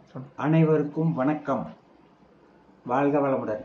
அனைவருக்கும் வணக்கம் வாழ்க வளமுடன்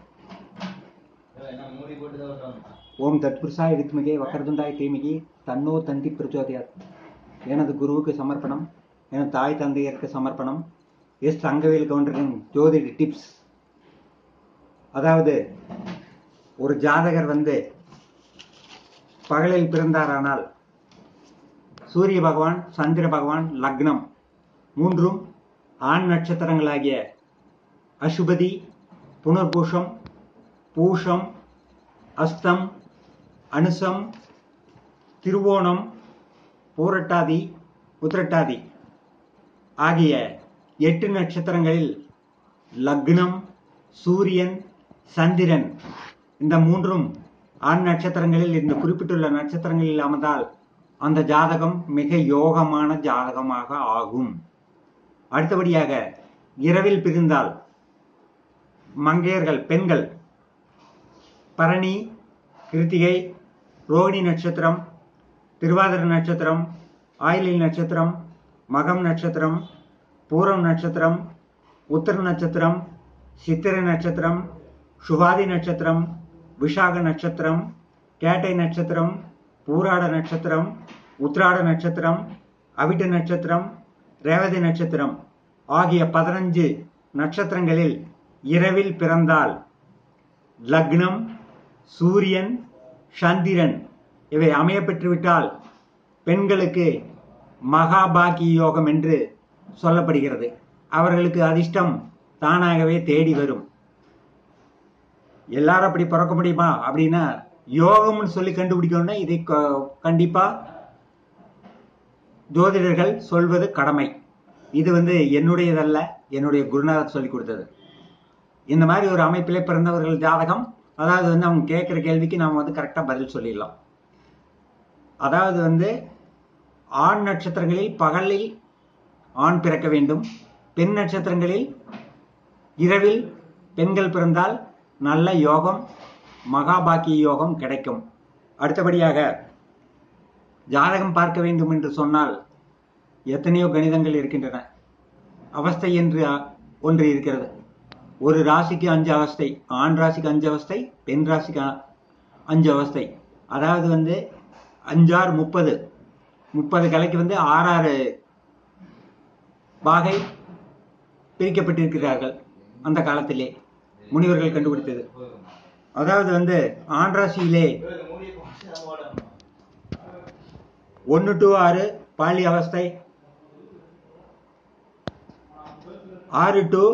ஓம் தத்புருஷாய வித்மகே வக்கரதுண்டாய் தீமிகி தன்னோ தந்தி பிரச்சோதயாத் எனது குருவுக்கு சமர்ப்பணம் எனது தாய் தந்தையருக்கு சமர்ப்பணம் எஸ் தங்கவேல் கவுண்டரின் ஜோதிட டிப்ஸ் அதாவது ஒரு ஜாதகர் வந்து பகலில் பிறந்தாரானால் சூரிய பகவான் சந்திர பகவான் லக்னம் மூன்றும் ஆண் நட்சத்திரங்களாகிய அசுபதி புனர்பூஷம் பூஷம் அஸ்தம் அனுசம் திருவோணம் பூரட்டாதி உத்திரட்டாதி ஆகிய எட்டு நட்சத்திரங்களில் லக்னம் சூரியன் சந்திரன் இந்த மூன்றும் ஆண் நட்சத்திரங்களில் இந்த குறிப்பிட்டுள்ள நட்சத்திரங்களில் அமர்ந்தால் அந்த ஜாதகம் மிக யோகமான ஜாதகமாக ஆகும் அடுத்தபடியாக இரவில் பிரிந்தால் மங்கையர்கள் பெண்கள் பரணி கிருத்திகை ரோகிணி நட்சத்திரம் திருவாதிர நட்சத்திரம் ஆயிலில் நட்சத்திரம் மகம் நட்சத்திரம் பூரம் நட்சத்திரம் உத்தர நட்சத்திரம் சித்திரை நட்சத்திரம் சுவாதி நட்சத்திரம் விஷாக நட்சத்திரம் கேட்டை நட்சத்திரம் பூராட நட்சத்திரம் உத்ராட நட்சத்திரம் அவிட்ட நட்சத்திரம் ரேவதி நட்சத்திரம் ஆகிய பதினஞ்சு நட்சத்திரங்களில் இரவில் பிறந்தால் லக்னம் சூரியன் சந்திரன் இவை அமைய பெற்றுவிட்டால் பெண்களுக்கு மகாபாகி யோகம் என்று சொல்லப்படுகிறது அவர்களுக்கு அதிர்ஷ்டம் தானாகவே தேடி வரும் எல்லாரும் அப்படி பிறக்க முடியுமா அப்படின்னா யோகம்னு சொல்லி கண்டுபிடிக்கணும்னா இதை க- கண்டிப்பா ஜோதிடர்கள் சொல்வது கடமை இது வந்து என்னுடையதல்ல என்னுடைய குருநாதர் சொல்லி கொடுத்தது இந்த மாதிரி ஒரு அமைப்பிலே பிறந்தவர்கள் ஜாதகம் அதாவது வந்து அவங்க கேட்குற கேள்விக்கு நாம் வந்து கரெக்டாக பதில் சொல்லிடலாம் அதாவது வந்து ஆண் நட்சத்திரங்களில் பகலில் ஆண் பிறக்க வேண்டும் பெண் நட்சத்திரங்களில் இரவில் பெண்கள் பிறந்தால் நல்ல யோகம் மகாபாக்கிய யோகம் கிடைக்கும் அடுத்தபடியாக ஜாதகம் பார்க்க வேண்டும் என்று சொன்னால் எத்தனையோ கணிதங்கள் இருக்கின்றன அவஸ்தை என்று அ- ஒன்று இருக்கிறது ஒரு ராசிக்கு அஞ்சு அவஸ்தை ஆண் ராசிக்கு அஞ்சு அவஸ்தை பெண் ராசிக்கு அ- அஞ்சு அவஸ்தை அதாவது வந்து அஞ்சாறு முப்பது முப்பது கலைக்கு வந்து ஆறாறு பாகை பிரிக்கப்பட்டிருக்கிறார்கள் அந்த காலத்திலே முனிவர்கள் கண்டுபிடித்தது அதாவது வந்து ஆண் ராசியிலே ஒன்று டு ஆறு பாலி அவஸ்தை ஆறு டு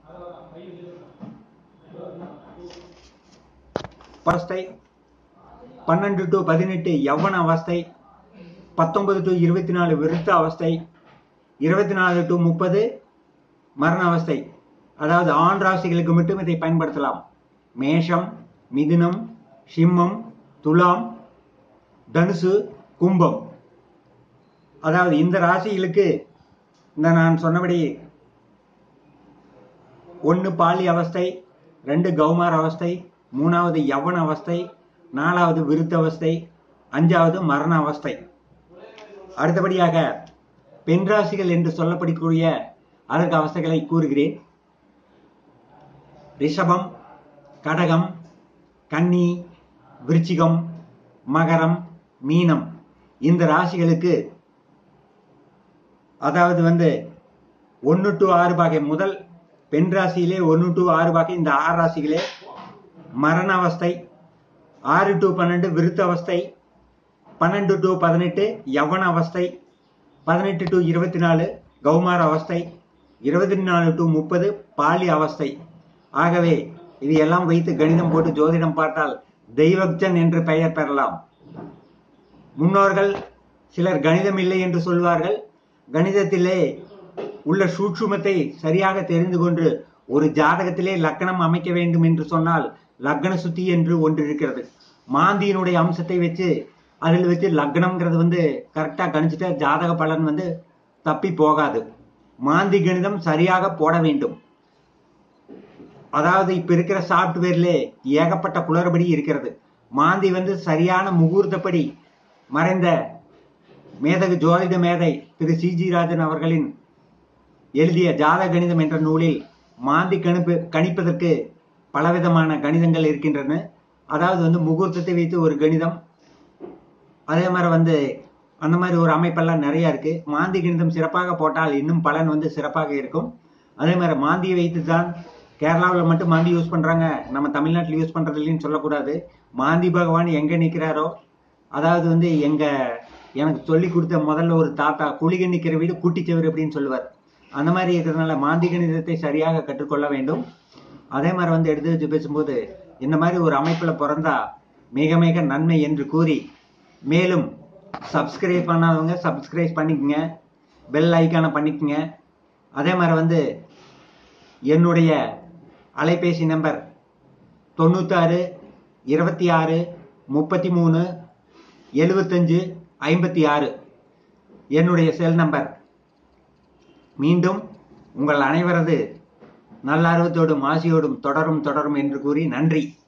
அவஸ்தை பன்னெண்டு டு பதினெட்டு யவ்வன அவஸ்தை பத்தொன்பது டு இருபத்தி நாலு விருத்த அவஸ்தை இருபத்தி நாலு டு முப்பது மரண அவஸ்தை அதாவது ஆண் ராசிகளுக்கு மட்டும் இதை பயன்படுத்தலாம் மேஷம் மிதுனம் சிம்மம் துலாம் தனுசு கும்பம் அதாவது இந்த ராசிகளுக்கு இந்த நான் சொன்னபடி ஒன்று பாலி அவஸ்தை ரெண்டு கௌமார அவஸ்தை மூணாவது யவன அவஸ்தை நாலாவது விருத்த அவஸ்தை அஞ்சாவது மரண அவஸ்தை அடுத்தபடியாக பெண் ராசிகள் என்று சொல்லப்படக்கூடிய அதற்கு அவஸ்தைகளை கூறுகிறேன் ரிஷபம் கடகம் கன்னி விருச்சிகம் மகரம் மீனம் இந்த ராசிகளுக்கு அதாவது வந்து ஒன்று டு ஆறு பாகை முதல் பெண் ராசியிலே ஒன்று டு ஆறு பாகை இந்த ஆறு ராசிகளே மரண அவஸ்தை ஆறு டு பன்னெண்டு விருத்த அவஸ்தை பன்னெண்டு டு பதினெட்டு யவன அவஸ்தை பதினெட்டு டு இருபத்தி நாலு கௌமார அவஸ்தை இருபத்தி நாலு டு முப்பது பாலி அவஸ்தை ஆகவே இது எல்லாம் வைத்து கணிதம் போட்டு ஜோதிடம் பார்த்தால் தெய்வக்ஜன் என்று பெயர் பெறலாம் முன்னோர்கள் சிலர் கணிதம் இல்லை என்று சொல்வார்கள் கணிதத்திலே உள்ள சூட்சுமத்தை சரியாக தெரிந்து கொண்டு ஒரு ஜாதகத்திலே லக்னம் அமைக்க வேண்டும் என்று சொன்னால் லக்ன சுத்தி என்று ஒன்று இருக்கிறது மாந்தியினுடைய அம்சத்தை வச்சு அதில் வச்சு லக்னம்ங்கிறது வந்து கரெக்டா கணிச்சிட்டா ஜாதக பலன் வந்து தப்பி போகாது மாந்தி கணிதம் சரியாக போட வேண்டும் அதாவது இப்ப இருக்கிற சாப்ட்வேர்ல ஏகப்பட்ட குளறுபடி இருக்கிறது மாந்தி வந்து சரியான முகூர்த்தப்படி மறைந்த மேதகு ஜோதிட மேதை திரு சி ஜி ராஜன் அவர்களின் எழுதிய ஜாத கணிதம் என்ற நூலில் மாந்தி கணிப்பு கணிப்பதற்கு பலவிதமான கணிதங்கள் இருக்கின்றன அதாவது வந்து முகூர்த்தத்தை வைத்து ஒரு கணிதம் அதே மாதிரி வந்து அந்த மாதிரி ஒரு அமைப்பெல்லாம் நிறைய இருக்கு மாந்தி கணிதம் சிறப்பாக போட்டால் இன்னும் பலன் வந்து சிறப்பாக இருக்கும் அதே மாதிரி மாந்தியை வைத்து தான் கேரளாவில் மட்டும் மாந்தி யூஸ் பண்றாங்க நம்ம தமிழ்நாட்டில் யூஸ் பண்றது இல்லைன்னு சொல்லக்கூடாது மாந்தி பகவான் எங்க நிற்கிறாரோ அதாவது வந்து எங்க எனக்கு சொல்லி கொடுத்த முதல்ல ஒரு தாத்தா குளிக நிற்கிற வீடு கூட்டிச்சவர் அப்படின்னு சொல்லுவார் அந்த மாதிரி இருக்கிறதுனால மாந்தி கணிதத்தை சரியாக கற்றுக்கொள்ள வேண்டும் அதே மாதிரி வந்து எடுத்து வச்சு பேசும்போது இந்த மாதிரி ஒரு அமைப்புல பிறந்தா மிக மிக நன்மை என்று கூறி மேலும் சப்ஸ்கிரைப் பண்ணாதவங்க சப்ஸ்கிரைப் பண்ணிக்கங்க பெல் ஐக்கானை பண்ணிக்கங்க அதே மாதிரி வந்து என்னுடைய அலைபேசி நம்பர் தொண்ணூத்தாறு இருபத்தி ஆறு முப்பத்தி மூணு எழுபத்தஞ்சு ஐம்பத்தி ஆறு என்னுடைய செல் நம்பர் மீண்டும் உங்கள் அனைவரது நல்லார்வத்தோடும் ஆசியோடும் தொடரும் தொடரும் என்று கூறி நன்றி